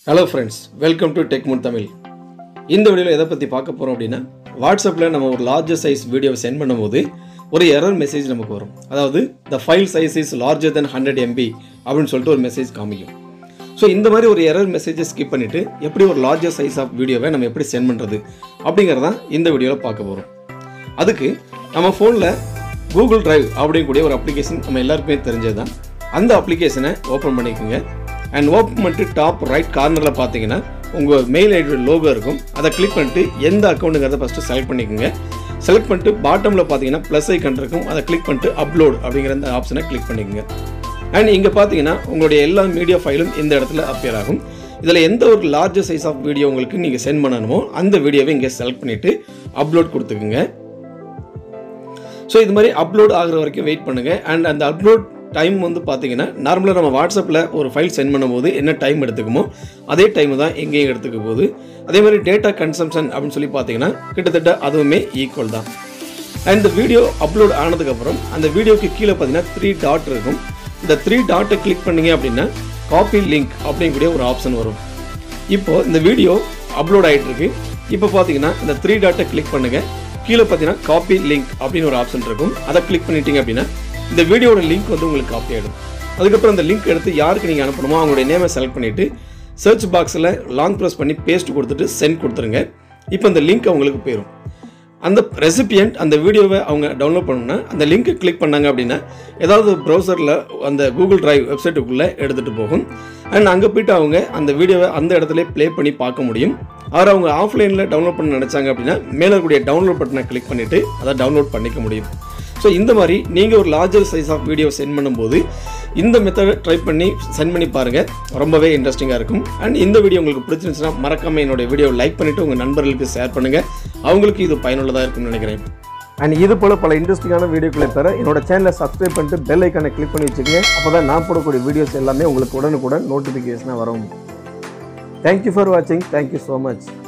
hello friends welcome to டெக்முன் தமிழ் இந்த வீடியோவில் எதை பற்றி பார்க்க போகிறோம் அப்படின்னா வாட்ஸ்அப்பில் நம்ம ஒரு லார்ஜர் சைஸ் வீடியோ சென்ட் பண்ணும்போது ஒரு எரர் மெசேஜ் நமக்கு வரும் அதாவது the file size is larger than hundred MB அப்படின்னு சொல்லிட்டு ஒரு மெசேஜ் காமிக்கும் ஸோ இந்த மாதிரி ஒரு எரர் மெசேஜை ஸ்கிப் பண்ணிவிட்டு எப்படி ஒரு லார்ஜர் சைஸ் ஆஃப் வீடியோவை நம்ம எப்படி சென்ட் பண்ணுறது அப்படிங்கிறதான் இந்த வீடியோவில் பார்க்க போகிறோம் அதுக்கு நம்ம ஃபோனில் கூகுள் டிரைவ் அப்படிங்கக்கூடிய ஒரு அப்ளிகேஷன் நம்ம எல்லாருக்குமே தெரிஞ்சது தான் அந்த அப்ளிகேஷனை ஓப்பன் பண்ணிக்கோங்க அண்ட் ஓப்பன் பண்ணிட்டு டாப் ரைட் கார்னரில் பார்த்தீங்கன்னா உங்கள் மெயில் ஐடியோட லோகோ இருக்கும் அதை கிளிக் பண்ணிட்டு எந்த அக்கௌண்ட்டுங்கிறத ஃபஸ்ட்டு செலக்ட் பண்ணிக்கோங்க செலக்ட் பண்ணிட்டு பாட்டமில் பார்த்தீங்கன்னா ப்ளஸ் ஐக்கன் இருக்கும் அதை கிளிக் பண்ணிட்டு அப்லோட் அப்படிங்கிற அந்த ஆப்ஷனை கிளிக் பண்ணிக்கோங்க அண்ட் இங்கே பார்த்தீங்கன்னா உங்களுடைய எல்லா மீடியா ஃபைலும் இந்த இடத்துல அப்பியர் ஆகும் இதில் எந்த ஒரு லார்ஜர் சைஸ் ஆஃப் வீடியோ உங்களுக்கு நீங்கள் சென்ட் பண்ணணுமோ அந்த வீடியோவை இங்கே செலக்ட் பண்ணிவிட்டு அப்லோட் கொடுத்துக்குங்க ஸோ இது மாதிரி அப்லோட் ஆகுற வரைக்கும் வெயிட் பண்ணுங்கள் அண்ட் அந்த அப்லோட் டைம் வந்து பார்த்தீங்கன்னா நார்மலாக நம்ம வாட்ஸ்அப்பில் ஒரு ஃபைல் சென்ட் பண்ணும்போது என்ன டைம் எடுத்துக்குமோ அதே டைம் தான் எங்கேயும் எடுத்துக்க போகுது அதே மாதிரி டேட்டா கன்சம்ஷன் அப்படின்னு சொல்லி பார்த்தீங்கன்னா கிட்டத்தட்ட அதுவுமே ஈக்குவல் தான் அண்ட் இந்த வீடியோ அப்லோட் ஆனதுக்கப்புறம் அந்த வீடியோக்கு கீழே பார்த்தீங்கன்னா த்ரீ டாட் இருக்கும் இந்த த்ரீ டாட்டை கிளிக் பண்ணீங்க அப்படின்னா காப்பி லிங்க் அப்படிங்கக்கூடிய ஒரு ஆப்ஷன் வரும் இப்போ இந்த வீடியோ அப்லோட் ஆகிட்டு இருக்கு இப்போ பார்த்தீங்கன்னா இந்த த்ரீ டாட்டை கிளிக் பண்ணுங்க கீழே பார்த்தீங்கன்னா காப்பி லிங்க் அப்படின்னு ஒரு ஆப்ஷன் இருக்கும் அதை கிளிக் பண்ணிட்டீங்க அப்படின்னா இந்த வீடியோட லிங்க் வந்து உங்களுக்கு காப்பி ஆகிடும் அதுக்கப்புறம் அந்த லிங்க் எடுத்து யாருக்கு நீங்கள் அனுப்பணுமோ அவங்களுடைய நேமை செலக்ட் பண்ணிவிட்டு சர்ச் பாக்ஸில் லாங் ப்ரெஸ் பண்ணி பேஸ்ட் கொடுத்துட்டு சென்ட் கொடுத்துருங்க இப்போ அந்த லிங்க் அவங்களுக்கு போயிடும் அந்த ரெசிபியன்ட் அந்த வீடியோவை அவங்க டவுன்லோட் பண்ணணும்னா அந்த லிங்க்கை கிளிக் பண்ணாங்க அப்படின்னா ஏதாவது ப்ரௌசரில் அந்த கூகுள் டிரைவ் வெப்சைட்டுக்குள்ளே எடுத்துகிட்டு போகும் அண்ட் அங்கே போயிட்டு அவங்க அந்த வீடியோவை அந்த இடத்துல ப்ளே பண்ணி பார்க்க முடியும் ஆர் அவங்க ஆஃப்லைனில் டவுன்லோட் பண்ண நினச்சாங்க அப்படின்னா மேலே இருக்கக்கூடிய டவுன்லோட் பட்டனை கிளிக் பண்ணிவிட்டு அதை டவுன்லோட் பண்ணிக்க முடியும் ஸோ இந்த மாதிரி நீங்கள் ஒரு larger size of video send பண்ணும்போது இந்த மெத்தடை ட்ரை பண்ணி சென்ட் பண்ணி பாருங்கள் ரொம்பவே இன்ட்ரெஸ்டிங்காக இருக்கும் அண்ட் இந்த வீடியோ உங்களுக்கு பிடிச்சிருந்துச்சுன்னா மறக்காமல் என்னோட வீடியோ லைக் பண்ணிவிட்டு உங்கள் நண்பர்களுக்கு ஷேர் பண்ணுங்கள் அவங்களுக்கு இது பயனுள்ளதாக இருக்கும்னு நினைக்கிறேன் அண்ட் இது போல் பல இன்ட்ரெஸ்டிங்கான வீடியோக்களை பெற என்னோட சேனலை சப்ஸ்கிரைப் பண்ணிட்டு பெல் ஐக்கானை கிளிக் பண்ணி வச்சுக்கோங்க அப்போ தான் நான் போடக்கூடிய வீடியோஸ் எல்லாமே உங்களுக்கு உடனுக்குடன் நோட்டிஃபிகேஷனாக வரும் தேங்க்யூ ஃபார் வாட்சிங் தேங்க்யூ ஸோ மச்